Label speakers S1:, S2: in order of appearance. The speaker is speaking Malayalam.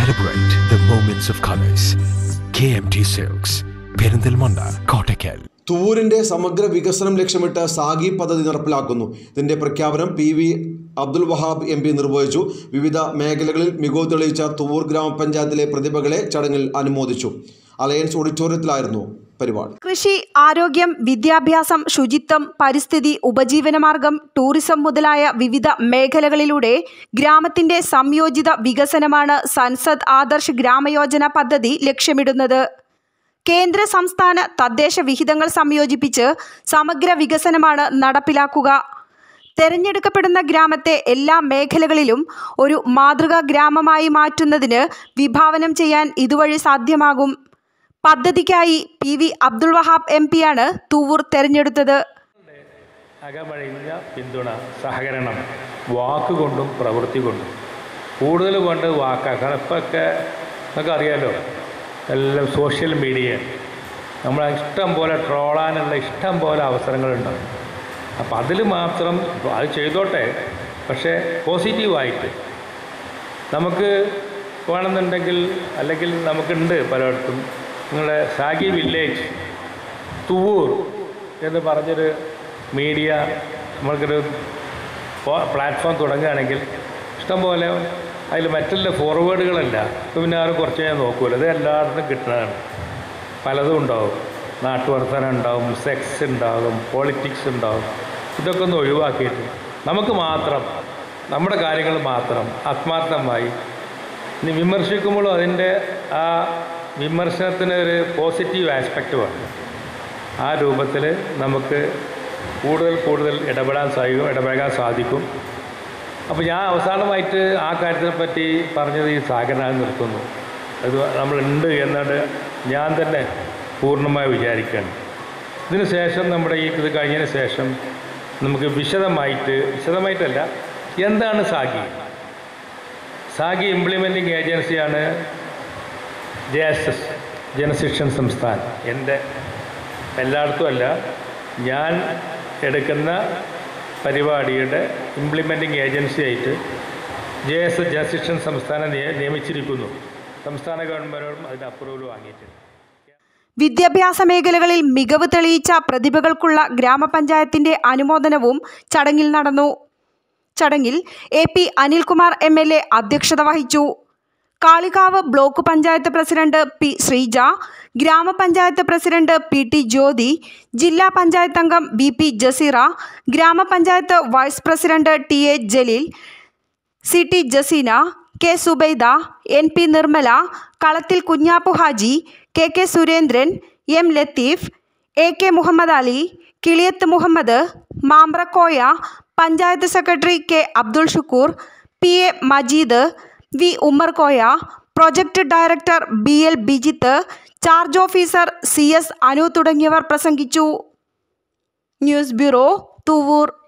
S1: Celebrate the moments of colors. KMT Silks, Perinthalmanna Kottakkal
S2: തൂരിന്റെ സമഗ്ര വികസനം ലക്ഷ്യമിട്ട് സാഗി പദ്ധതി നടപ്പിലാക്കുന്നു ഇതിന്റെ പ്രഖ്യാപനം P V Abdul Wahab M P നിർവഹിച്ചു വിവിധ മേഖലകളിൽ മികവ് തെളിയിച്ച തൂർ ഗ്രാമപഞ്ചായത്തിലെ പ്രതിഭകളെ ചടങ്ങിൽ അനുമോദിച്ചു അലയൻസ് ഓഡിറ്റോറിയത്തിലായിരുന്നു പരിപാടി
S3: കൃഷി ആരോഗ്യം വിദ്യാഭ്യാസം ശുചിത്വം പരിസ്ഥിതി ഉപജീവനമാർഗം ടൂറിസം മുതലായ വിവിധ മേഖലകളിലൂടെ ഗ്രാമത്തിന്റെ സംയോജിത വികസനമാണ് സൻസദ് ആദർശ് ഗ്രാമയോജന പദ്ധതി ലക്ഷ്യമിടുന്നത് കേന്ദ്ര സംസ്ഥാന തദ്ദേശ വിഹിതങ്ങൾ സംയോജിപ്പിച്ച് സമഗ്ര വികസനമാണ് നടപ്പിലാക്കുക തെരഞ്ഞെടുക്കപ്പെടുന്ന ഗ്രാമത്തെ എല്ലാ മേഖലകളിലും ഒരു മാതൃകാ ഗ്രാമമായി മാറ്റുന്നതിന് വിഭാവനം ചെയ്യാൻ ഇതുവഴി സാധ്യമാകും പദ്ധതിക്കായി P V Abdul Wahab M പിയാണ് തൂവൂർ തെരഞ്ഞെടുത്തത്
S4: അകമഴിഞ്ഞ പിന്തുണ സഹകരണം വാക്കുകൊണ്ടും പ്രവൃത്തി കൊണ്ടും കൂടുതൽ കൊണ്ട് വാക്കാണ് കാരണം ഇപ്പൊക്കെ നമുക്ക് അറിയാലോ എല്ലാം സോഷ്യൽ മീഡിയ നമ്മൾ ഇഷ്ടം പോലെ ട്രോളാനുള്ള ഇഷ്ടം പോലെ അവസരങ്ങളുണ്ടാവും അപ്പം അതിൽ മാത്രം അത് ചെയ്തോട്ടെ പക്ഷേ പോസിറ്റീവായിട്ട് നമുക്ക് വേണമെന്നുണ്ടെങ്കിൽ അല്ലെങ്കിൽ നമുക്കുണ്ട് പലയിടത്തും നിങ്ങളുടെ സാഗി വില്ലേജ് തുവൂർ എന്ന് പറഞ്ഞൊരു മീഡിയ നമ്മൾക്കൊരു പ്ലാറ്റ്ഫോം തുടങ്ങുകയാണെങ്കിൽ ഇഷ്ടംപോലെ അതിൽ മറ്റുള്ള ഫോർവേഡുകളല്ല ഇപ്പം പിന്നെ ആരും കുറച്ച് ഞാൻ നോക്കുമല്ലോ ഇത് എല്ലായിടത്തും കിട്ടുന്നതാണ് പലതും ഉണ്ടാവും നാട്ടുവർത്തനം ഉണ്ടാവും സെക്സ് ഉണ്ടാകും പോളിറ്റിക്സ് ഉണ്ടാവും ഇതൊക്കെ ഒന്ന് ഒഴിവാക്കിയിട്ട് നമുക്ക് മാത്രം നമ്മുടെ കാര്യങ്ങൾ മാത്രം ആത്മാർത്ഥമായി ഇനി വിമർശിക്കുമ്പോഴും അതിൻ്റെ ആ വിമർശനത്തിന് ഒരു പോസിറ്റീവ് ആസ്പെക്റ്റ് വേണം ആ രൂപത്തിൽ നമുക്ക് കൂടുതൽ കൂടുതൽ ഇടപെടാൻ സാധിക്കും ഇടപഴകാൻ സാധിക്കും അപ്പോൾ ഞാൻ അവസാനമായിട്ട് ആ കാര്യത്തിനെ പറ്റി പറഞ്ഞത് ഈ സാഗരനായി നിർത്തുന്നു അത് നമ്മളുണ്ട് എന്നത് ഞാൻ തന്നെ പൂർണ്ണമായി വിചാരിക്കുകയാണ് ഇതിന് ശേഷം നമ്മുടെ ഈ ഇത് കഴിഞ്ഞതിന് ശേഷം നമുക്ക് വിശദമായിട്ട് വിശദമായിട്ടല്ല എന്താണ് സാഗി സാഗി ഇംപ്ലിമെൻറ്റിംഗ് ഏജൻസിയാണ് J S S Janshikshan Sansthan എൻ്റെ എല്ലായിടത്തും അല്ല ഞാൻ എടുക്കുന്ന പരിപാടിയുടെ ഇംപ്ലിമെൻറ്റിംഗ് ഏജൻസിയായിട്ട് ജെ എസ് എസ് ജനശിക്ഷൺ സംസ്ഥാനം നിയ- നിയമിച്ചിരിക്കുന്നു സംസ്ഥാന ഗവൺമെൻറ്റും അതിന് അപ്രൂവൽ വാങ്ങിയിട്ടുണ്ട്
S3: വിദ്യാഭ്യാസ മേഖലകളിൽ മികവ് തെളിയിച്ച പ്രതിഭകൾക്കുള്ള ഗ്രാമപഞ്ചായത്തിന്റെ അനുമോദനവും ചടങ്ങിൽ നടന്നു ചടങ്ങിൽ A P Anilkumar M L A അധ്യക്ഷത വഹിച്ചു Kalikavu block panchayat president P Sreeja ഗ്രാമപഞ്ചായത്ത് പ്രസിഡന്റ് പി ടി ജ്യോതി ജില്ലാ പഞ്ചായത്ത് അംഗം ബി പി ജസീറ ഗ്രാമപഞ്ചായത്ത് vice president T A Jaleel C T Jaseena K Subaida N P Nirmala Kalathil Kunjappu Haji K K Surendran M Latheef A K Muhammad Ali Kiliyath Muhammad Mambrakoya panchayat secretary K Abdul Shukoor P A Majeed V Ummerkoya project director B L Bijith charge officer C S Anu തുടങ്ങിയവർ പ്രസംഗിച്ചു ന്യൂസ് ബ്യൂറോ തുവൂർ